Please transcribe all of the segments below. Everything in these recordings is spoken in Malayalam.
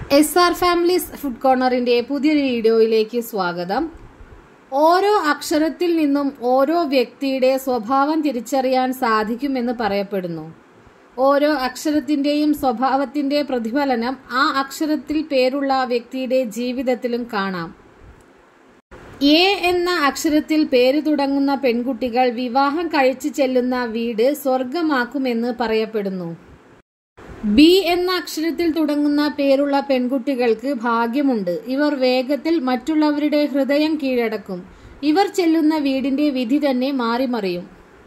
എസ് ആർ ഫാമിലീസ് ഫുഡ് കോർണറിന്റെ പുതിയൊരു വീഡിയോയിലേക്ക് സ്വാഗതം ഓരോ അക്ഷരത്തിൽ നിന്നും ഓരോ വ്യക്തിയുടെ സ്വഭാവം തിരിച്ചറിയാൻ സാധിക്കുമെന്ന് പറയപ്പെടുന്നു ഓരോ അക്ഷരത്തിന്റെയും സ്വഭാവത്തിന്റെ പ്രതിഫലനം ആ അക്ഷരത്തിൽ പേരുള്ള വ്യക്തിയുടെ ജീവിതത്തിലും കാണാം എ എന്ന അക്ഷരത്തിൽ പേര് തുടങ്ങുന്ന പെൺകുട്ടികൾ വിവാഹം കഴിച്ചു ചെല്ലുന്ന വീട് സ്വർഗമാക്കുമെന്ന് പറയപ്പെടുന്നു ബി എന്ന അക്ഷരത്തിൽ തുടങ്ങുന്ന പേരുള്ള പെൺകുട്ടികൾക്ക് ഭാഗ്യമുണ്ട് ഇവർ വേഗത്തിൽ മറ്റുള്ളവരുടെ ഹൃദയം കീഴടക്കും ഇവർ ചെല്ലുന്ന വീടിന്റെ വിധി തന്നെ മാറിമറിയും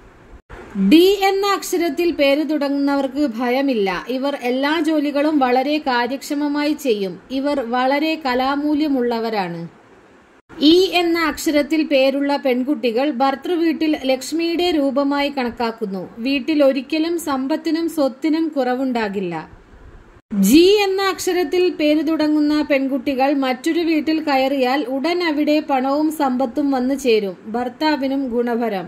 ഡി എന്ന അക്ഷരത്തിൽ പേര് തുടങ്ങുന്നവർക്ക് ഭയമില്ല ഇവർ എല്ലാ ജോലികളും വളരെ കാര്യക്ഷമമായി ചെയ്യും ഇവർ വളരെ കലാമൂല്യമുള്ളവരാണ് ഇ എന്ന അക്ഷരത്തിൽ പേരുള്ള പെൺകുട്ടികൾ ഭർത്തൃവീട്ടിൽ ലക്ഷ്മിയുടെ രൂപമായി കണക്കാക്കുന്നു വീട്ടിൽ ഒരിക്കലും സമ്പത്തിനും സ്വത്തിനും കുറവുണ്ടാകില്ല ജി എന്ന അക്ഷരത്തിൽ പേര് തുടങ്ങുന്ന പെൺകുട്ടികൾ മറ്റൊരു വീട്ടിൽ കയറിയാൽ ഉടൻ അവിടെ പണവും സമ്പത്തും വന്നു ചേരും ഭർത്താവിനും ഗുണഭരം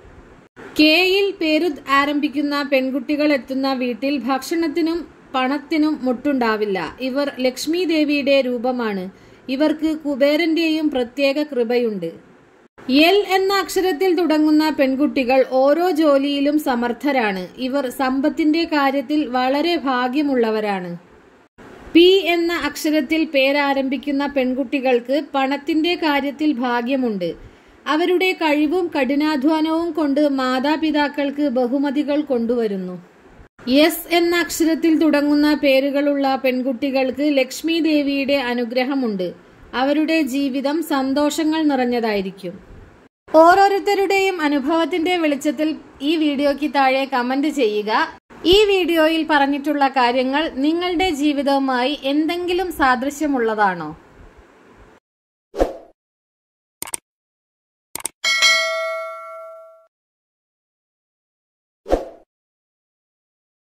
കെയിൽ പേര് ആരംഭിക്കുന്ന പെൺകുട്ടികൾ എത്തുന്ന വീട്ടിൽ ഭക്ഷണത്തിനും പണത്തിനും മുട്ടുണ്ടാവില്ല ഇവർ ലക്ഷ്മി ദേവിയുടെ രൂപമാണ് ഇവർക്ക് കുബേരന്റെയും പ്രത്യേക കൃപയുണ്ട് എൽ എന്ന അക്ഷരത്തിൽ തുടങ്ങുന്ന പെൺകുട്ടികൾ ഓരോ ജോലിയിലും സമർത്ഥരാണ് ഇവർ സമ്പത്തിന്റെ കാര്യത്തിൽ വളരെ ഭാഗ്യമുള്ളവരാണ് പി എന്ന അക്ഷരത്തിൽ പേരാരംഭിക്കുന്ന പെൺകുട്ടികൾക്ക് പണത്തിന്റെ കാര്യത്തിൽ ഭാഗ്യമുണ്ട് അവരുടെ കഴിവും കഠിനാധ്വാനവും കൊണ്ട് മാതാപിതാക്കൾക്ക് ബഹുമതികൾ കൊണ്ടുവരുന്നു എസ് എന്ന അക്ഷരത്തിൽ തുടങ്ങുന്ന പേരുകളുള്ള പെൺകുട്ടികൾക്ക് ലക്ഷ്മി ദേവിയുടെ അനുഗ്രഹമുണ്ട് അവരുടെ ജീവിതം സന്തോഷങ്ങൾ നിറഞ്ഞതായിരിക്കും ഓരോരുത്തരുടെയും അനുഭവത്തിന്റെ വെളിച്ചത്തിൽ ഈ വീഡിയോയ്ക്ക് താഴെ കമന്റ് ചെയ്യുക ഈ വീഡിയോയിൽ പറഞ്ഞിട്ടുള്ള കാര്യങ്ങൾ നിങ്ങളുടെ ജീവിതവുമായി എന്തെങ്കിലും സാദൃശ്യമുള്ളതാണോ